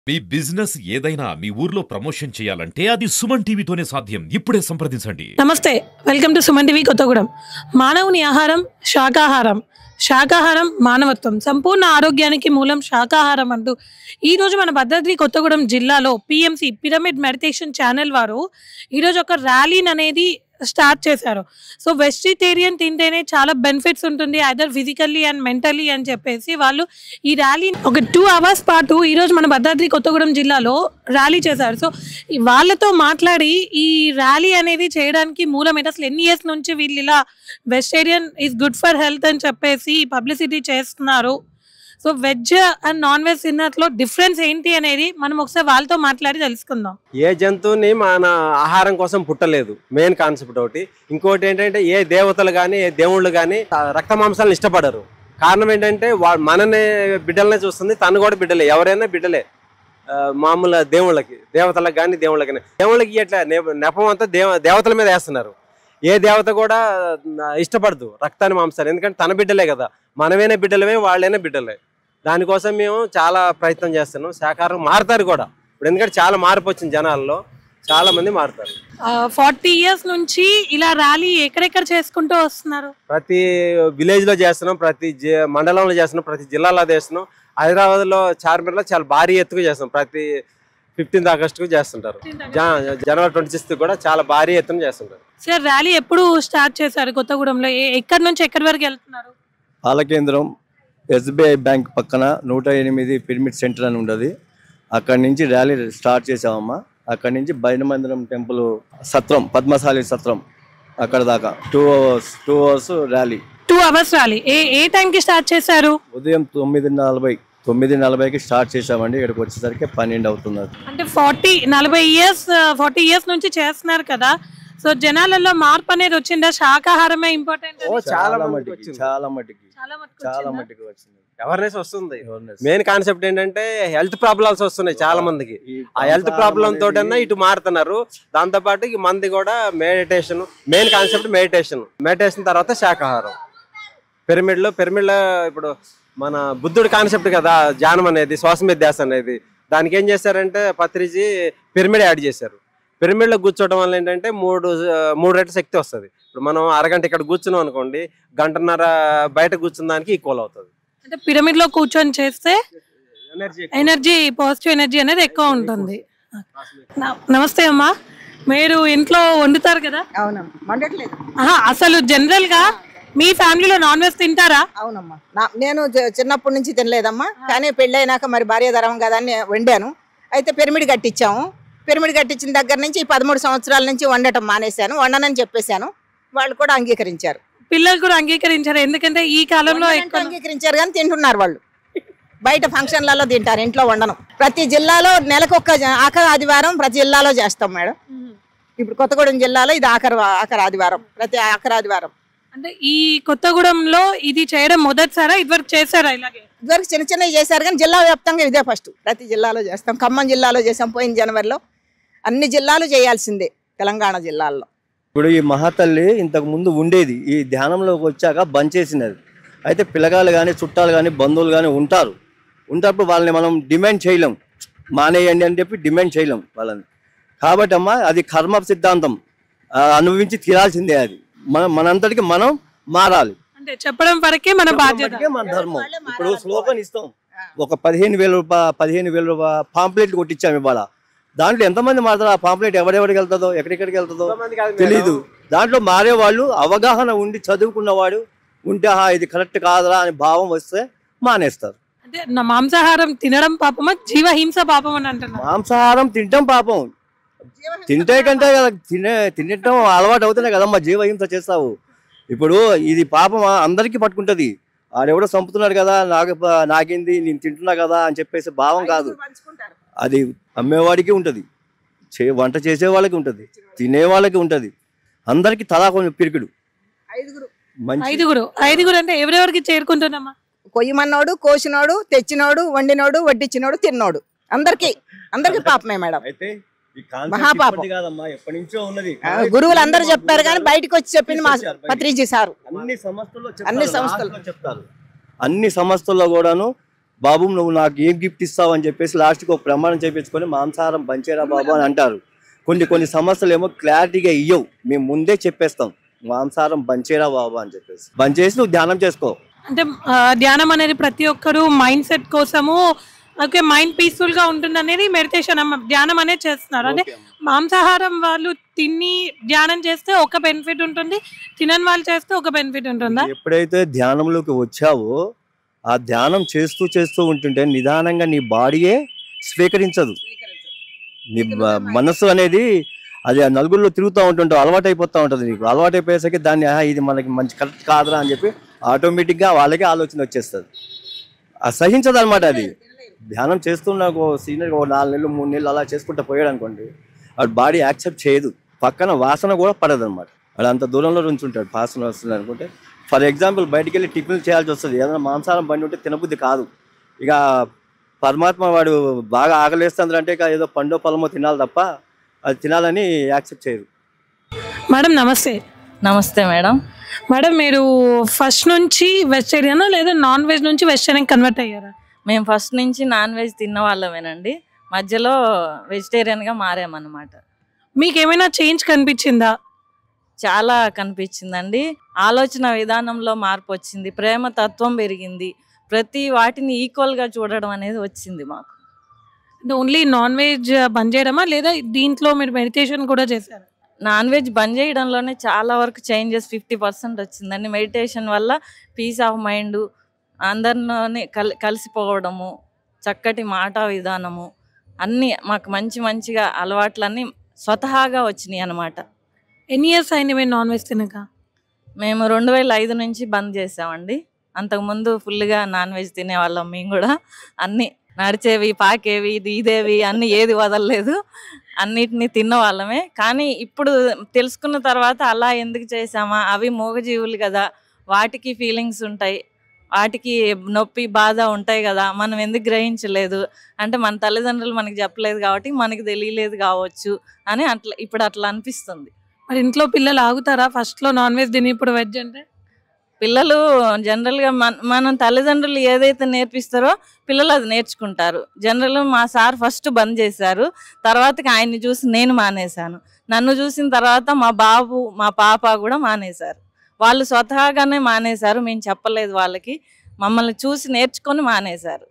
మీ business ఏదైనా మీ ఊర్లో promotion చేయాలంటే అది సుమన్ టీవీతోనే సాధ్యం ఇప్పుడే సంప్రదించండి నమస్తే welcome to Suman TV Kothagudem మానవుని ఆహారం శాకాహారం శాకాహారం మానవత్వం సంపూర్ణ ఆరోగ్యానికి మూలం శాకాహారం అంటూ ఈరోజు మన భద్రాద్రి కొత్తగూడెం జిల్లాలో పిఎంసి పిరమిడ్ మెడిటేషన్ ఛానల్ వారు ఈరోజు ఒక ర్యాలీని అనేది స్టార్ట్ చేశారు సో వెజిటేరియన్ తింటేనే చాలా బెనిఫిట్స్ ఉంటుంది ఐదర్ ఫిజికల్లీ అండ్ మెంటలీ అని చెప్పేసి వాళ్ళు ఈ ర్యాలీ ఒక టూ అవర్స్ పాటు ఈరోజు మన భద్రాద్రి కొత్తగూడెం జిల్లాలో ర్యాలీ చేశారు సో ఈ వాళ్ళతో మాట్లాడి ఈ ర్యాలీ అనేది చేయడానికి మూలం ఏంటి అసలు ఎన్ని ఇయర్స్ నుంచి వీళ్ళు ఇలా vegetarian is good for health అని చెప్పేసి పబ్లిసిటీ చేస్తున్నారు so veg and non veg తిన్నట్లో డిఫరెన్స్ ఏంటి అనేది మనం ఒకసారి వాళ్ళతో మాట్లాడి తెలుసుకుందాం ఏ జంతువుని మన ఆహారం కోసం పుట్టలేదు మెయిన్ కాన్సెప్ట్ ఒకటి ఇంకోటి ఏంటంటే ఏ దేవతలు కానీ ఏ దేవుళ్ళు కానీ రక్త మాంసాలను ఇష్టపడరు కారణం ఏంటంటే వా మననే బిడ్డలనే చూస్తుంది తను కూడా బిడ్డలే ఎవరైనా బిడ్డలే ఆ, మామూలు దేవుళ్ళకి దేవతలకు కానీ దేవుళ్ళకి కానీ. దేవుళ్ళకి ఇట్లా నెపం అంతా దేవ దేవతల మీద వేస్తున్నారు ఏ దేవత కూడా ఆ, ఇష్టపడదు రక్తాన్ని మాంసాలు ఎందుకంటే తన బిడ్డలే కదా మనమైనా బిడ్డలమే వాళ్ళైనా బిడ్డలే దానికోసం మేము చాలా ప్రయత్నం చేస్తున్నాం శాకాహారం మారుతారు కూడా ఇప్పుడు ఎందుకంటే చాలా మార్పు వచ్చింది జనాల్లో చాలా మంది మారుతారు ఫార్టీ ఇయర్స్ నుంచి ఇలా ర్యాలీ ఎక్కడెక్కడ చేసుకుంటూ వస్తున్నారు ప్రతి విలేజ్ లో చేస్తున్నాం ప్రతి జి- మండలంలో చేస్తున్నాం ప్రతి జిల్లాలో చేస్తున్నాం హైదరాబాద్ లో చార్మినార్ లో చాలా భారీ ఎత్తుగా చేస్తున్నాం ప్రతి ఫిఫ్టీన్త్ ఆగస్ట్ కు చేస్తుంటారు జా- జనవరి ట్వంటీ సిక్స్త్ కూడా చాలా భారీ ఎత్తున చేస్తుంటారు సార్ ర్యాలీ ఎప్పుడు స్టార్ట్ చేశారు కొత్తగూడెంలో ఏ- ఎక్కడి నుంచి ఎక్కడి వరకు వెళ్తున్నారు పాలకేంద్రం ఎస్బీఐ బ్యాంక్ పక్కన నూట ఎనిమిది పిరమిడ్ సెంటర్ అని ఉండదు అక్కడి నుంచి ర్యాలీ స్టార్ట్ చేసామమ్మా అక్కడి నుంచి బైనమందిరం టెంపుల్ సత్రం పద్మశాలి సత్రం అక్కడ దాకా two hours two hours rally two hours rally ఏ ఏ టైంకి స్టార్ట్ చేశారు ఉదయం తొమ్మిది నలభై తొమ్మిది నలభైకి స్టార్ట్ చేసామండి ఇక్కడికి వచ్చేసరికి పన్నెండు అవుతుంది అంటే ఫార్టీ నలభై ఇయర్స్ ఫార్టీ ఇయర్స్ నుంచి చేస్తున్నారు కదా సో జనాలలో మార్పు అనేది వచ్చిందా శాకాహారమే ఇంపార్టెంట్ ఓ, చాలా మందికి మటుకి వచ్చింది. చాలా మటుకి చాలా మటుకు చాలా వచ్చిందా? మటుకి వచ్చింది అవేర్నెస్ వస్తుంది Awareness. మెయిన్ కాన్సెప్ట్ ఏంటంటే హెల్త్ ప్రాబ్లమ్స్ వస్తున్నాయి చాలా మందికి ఈ ఆ హెల్త్ ప్రాబ్లం అనేది- తోటన్నా ఇటు మారుతున్నారు దాంతో పాటు ఈ మంది కూడా meditation main concept meditation meditation తర్వాత శాకాహారం పిరమిడ్ లో పిరమిడ్ లో ఇప్పుడు మన బుద్ధుడి కాన్సెప్ట్ కదా ధ్యానం అనేది శ్వాస మీద ధ్యాస అనేది దానికి ఏం చేశారంటే పత్రిజీ పిరమిడ్ యాడ్ చేశారు పిరమిడ్ లో కూర్చోవడం వల్ల ఏంటంటే మూడు ఆ, మూడు రెట్ల శక్తి వస్తుంది ఇప్పుడు మనం అరగంట ఇక్కడ కూర్చున్నాం అనుకోండి గంటన్నర బయట కూర్చున్న దానికి ఈక్వల్ అవుతుంది అంటే పిరమిడ్ లో కూర్చొని చేస్తే ఎనర్జీ ఎనర్జీ పాజిటివ్ ఎనర్జీ అనేది ఎక్కువ ఉంటుంది న- నమస్తే అమ్మా మీరు ఇంట్లో వండుతారు కదా అవునమ్మా వండట్లేదు ఆహా, అసలు జనరల్ గా మీ ఫ్యామిలీలో నాన్ వెజ్ తింటారా అవునమ్మా నా నేను జ- చిన్నప్పటి నుంచి తినలేదమ్మా కానీ పెళ్ళైనాక మరి భార్య ధరం కదా అని వండాను అయితే పిరమిడ్ కట్టించాము పిరమిడ్ కట్టించిన దగ్గర నుంచి ఈ పదమూడు సంవత్సరాల నుంచి వండటం మానేశాను వండనని చెప్పేశాను వాళ్ళు కూడా అంగీకరించారు పిల్లలు కూడా అంగీకరించారు ఎందుకంటే ఈ కాలంలో వండనంటే ఎక్కువ అంగీకరించారు కానీ తింటున్నారు వాళ్ళు బయట ఫంక్షన్లలో తింటారు ఇంట్లో వండను ప్రతి జిల్లాలో నెలకొక్క జ- ఆఖరి ఆదివారం ప్రతి జిల్లాలో చేస్తాం మేడం ఇప్పుడు కొత్తగూడెం జిల్లాలో ఇది ఆఖరి వా- ఆఖరి ఆదివారం ప్రతి ఆఖరి ఆదివారం అంటే ఈ కొత్తగూడెంలో ఇది చేయడం మొదటిసారా ఇదివరకు చేశారా ఇలాగే ఇదివరకు చిన్న చిన్నవి చేశారు కానీ జిల్లా వ్యాప్తంగా ఇదే ఫస్ట్ ప్రతి జిల్లాలో చేస్తాం ఖమ్మం జిల్లాలో చేసాం పోయిన జనవరిలో అన్ని జిల్లాలు చేయాల్సిందే తెలంగాణ జిల్లాల్లో ఇప్పుడు ఈ మహాతల్లి ఇంతకు ముందు ఉండేది ఈ ధ్యానంలోకి వచ్చాక బంద్ చేసినది అయితే పిల్లగాళ్ళు కానీ చుట్టాలు కానీ బంధువులు కానీ ఉంటారు ఉంటప్పుడు వాళ్ళని మనం డిమాండ్ చేయలేం మానేయండి అని చెప్పి డిమాండ్ చేయలేం వాళ్ళని కాబట్టి అమ్మా అది కర్మ సిద్ధాంతం ఆ, అనుభవించి తీరాల్సిందే అది మన మనంతటికి మనం మారాలి అంటే చెప్పడం వరకే మన బాధ్యత మట్టుకే మన ధర్మం ఇప్పుడు స్లోగన్ ఇస్తాం ఒక పదిహేను వేల రూపాయ పదిహేను వేల రూపాయ పాంప్లెట్ కొట్టించాం ఇవాళ దాంట్లో ఎంతమంది మాత్రం ఆ పాంప్లెట్ ఎవరెవరికి వెళ్తుందో ఎక్కడెక్కడికి వెళ్తుందో తెలీదు దాంట్లో మారేవాళ్ళు అవగాహన ఉండి చదువుకున్నవాడు ఉంటే ఆహా ఇది కరెక్ట్ కాదురా అని భావం వస్తే మానేస్తారు అంటే నా మాంసాహారం తినడం పాపమా జీవహింస పాపం అని అంటున్నారు మాంసాహారం తింటాం పాపం తింటే కంటే కదా తినే తినటం అలవాటు అవుతేనే కదమ్మా జీవహింస చేస్తావు ఇప్పుడు ఇది పాపం అందరికీ పట్టుకుంటది ఆడెవడో చంపుతున్నాడు కదా నాకు ప- నాకేంది నేను తింటున్నా కదా అని చెప్పేసి భావం కాదు అది అమ్మేవాడికి ఉంటది చే వంట చేసే వాళ్ళకి ఉంటది తినే వాళ్ళకి ఉంటది అందరికి తలా కొంచెం పిరికిడు ఐదుగురు మంచి ఐదుగురు ఐదుగురు అంటే ఎవరెవరికి చేరుకుంటున్నామా కొయ్యమన్నోడు కోసినోడు తెచ్చినోడు వండినోడు వడ్డించినోడు తిన్నోడు అందరికి అందరికి పాపమే మేడం అయితే ఈ కాన్సెప్ట్ మహాపాపం. ఇప్పటిది కాదమ్మా ఎప్పటి నుంచో ఉన్నది ఆ, గురువులు అందరూ చెప్పారు కానీ బయటకు వచ్చి చెప్పింది మా పత్రిజీ సారు అన్ని సంస్థల్లో అన్ని చెప్తారు, సంస్థలు. లాస్ట్లో చెప్తారు అన్ని సంస్థల్లో కూడాను బాబు నువ్వు నాకు ఏం గిఫ్ట్ ఇస్తావు అని చెప్పేసి లాస్ట్కి ఒక ప్రమాణం చేపించుకొని మాంసాహారం పంచేరా బాబు అని అంటారు కొన్ని కొన్ని సమస్యలు ఏమో క్లారిటీగా ఇయ్యవు మేము ముందే చెప్పేస్తాం మాంసాహారం బంచేరా బాబు అని చెప్పేసి బంచేసి నువ్వు ధ్యానం చేసుకో అంటే ఆ, ధ్యానం అనేది ప్రతి ఒక్కరు మైండ్ సెట్ కోసము ఓకే మైండ్ పీస్ఫుల్ గా ఉంటుంది అనేది మెడిటేషన్ ధ్యానం అనేది చేస్తున్నారు అంటే మాంసాహారం వాళ్ళు తిని ధ్యానం చేస్తే ఒక బెనిఫిట్ ఉంటుంది తినని వాళ్ళు చేస్తే ఒక బెనిఫిట్ ఉంటుందా ఎప్పుడైతే ధ్యానంలోకి వచ్చావో ఆ ధ్యానం చేస్తూ చేస్తూ ఉంటుంటే నిదానంగా నీ బాడీయే స్వీకరించదు నీ బ- మనస్సు అనేది అది ఆ నలుగురిలో తిరుగుతూ ఉంటుంటావు అలవాటు అయిపోతూ ఉంటుంది నీకు అలవాటు అయిపోయేసరికి దాన్ని "ఆహా, ఇది మనకి మంచి కరెక్ట్ కాదురా అని చెప్పి ఆటోమేటిక్గా వాళ్ళకే ఆలోచన వచ్చేస్తుంది అసహించదు అనమాట అది ధ్యానం చేస్తున్న ఒక సీనియర్ ఒక నాలుగు నెలలు మూడు నెలలు అలా చేసుకుంటూ పోయాడు అనుకోండి వాడు బాడీ యాక్సెప్ట్ చేయదు పక్కన వాసన కూడా పడదు అనమాట వాడు అంత దూరంలో ఉంచుంటాడు వాసన వస్తుంది అనుకుంటే ఫర్ ఎగ్జాంపుల్ బయటికి వెళ్ళి టిఫిన్ చేయాల్సి వస్తుంది ఏదైనా మాంసాహారం బండి ఉంటే తినబుద్ధి కాదు ఇక పరమాత్మ వాడు బాగా ఆకలేస్తుంది అంటే ఇక ఏదో పండో పొలమో తినాలి తప్ప అది తినాలని యాక్సెప్ట్ చేయరు మేడం నమస్తే నమస్తే మేడం మేడం మీరు ఫస్ట్ నుంచి వెజిటేరియనా లేదా నాన్ వెజ్ నుంచి వెజిటేరియన్ కన్వర్ట్ అయ్యారా మేము ఫస్ట్ నుంచి నాన్ వెజ్ తిన్న వాళ్ళమేనండి మధ్యలో వెజిటేరియన్గా మారామన్నమాట మీకు ఏమైనా చేంజ్ కనిపించిందా చాలా కనిపించిందండి ఆలోచన విధానంలో మార్పు వచ్చింది ప్రేమ తత్వం పెరిగింది ప్రతి వాటిని ఈక్వల్గా చూడడం అనేది వచ్చింది మాకు అంటే ఓన్లీ నాన్ వెజ్ బంద్ చేయడమా లేదా దీంట్లో మీరు మెడిటేషన్ కూడా చేశారా నాన్ వెజ్ బంద్ చేయడంలోనే చాలా వరకు చేంజెస్ ఫిఫ్టీ పర్సెంట్ వచ్చిందండి మెడిటేషన్ వల్ల పీస్ ఆఫ్ మైండ్ అందరిలోనే కల్ కలిసిపోవడము చక్కటి మాట విధానము అన్నీ మాకు మంచి మంచిగా అలవాట్లన్నీ స్వతహాగా వచ్చినాయి అన్నమాట ఎన్ని ఇయర్స్ అయింది మీరు నాన్ వెజ్ తినక మేము రెండు వేల ఐదు నుంచి బంద్ చేసామండి అంతకుముందు ఫుల్గా నాన్ వెజ్ తినేవాళ్ళం మేము కూడా అన్నీ నడిచేవి పాకేవి ఇది ఇదేవి అన్నీ ఏది వదలలేదు అన్నిటినీ తిన్న వాళ్ళమే కానీ ఇప్పుడు తెలుసుకున్న తర్వాత అలా ఎందుకు చేసామా అవి మూగజీవులు కదా వాటికి ఫీలింగ్స్ ఉంటాయి వాటికి నొప్పి బాధ ఉంటాయి కదా మనం ఎందుకు గ్రహించలేదు అంటే మన తల్లిదండ్రులు మనకి చెప్పలేదు కాబట్టి మనకి తెలియలేదు కావచ్చు అని అట్లా ఇప్పుడు అట్లా అనిపిస్తుంది మరి ఇంట్లో పిల్లలు ఆగుతారా ఫస్ట్ లో నాన్ వెజ్ తిని ఇప్పుడు వెజ్ అంటే పిల్లలు జనరల్గా మన మనం తల్లిదండ్రులు ఏదైతే నేర్పిస్తారో పిల్లలు అది నేర్చుకుంటారు జనరల్ మా సార్ ఫస్ట్ బంద్ చేశారు తర్వాతకి ఆయన్ని చూసి నేను మానేశాను నన్ను చూసిన తర్వాత మా బాబు మా పాప కూడా మానేశారు వాళ్ళు స్వతహాగానే మానేశారు మేము చెప్పలేదు వాళ్ళకి మమ్మల్ని చూసి నేర్చుకొని మానేశారు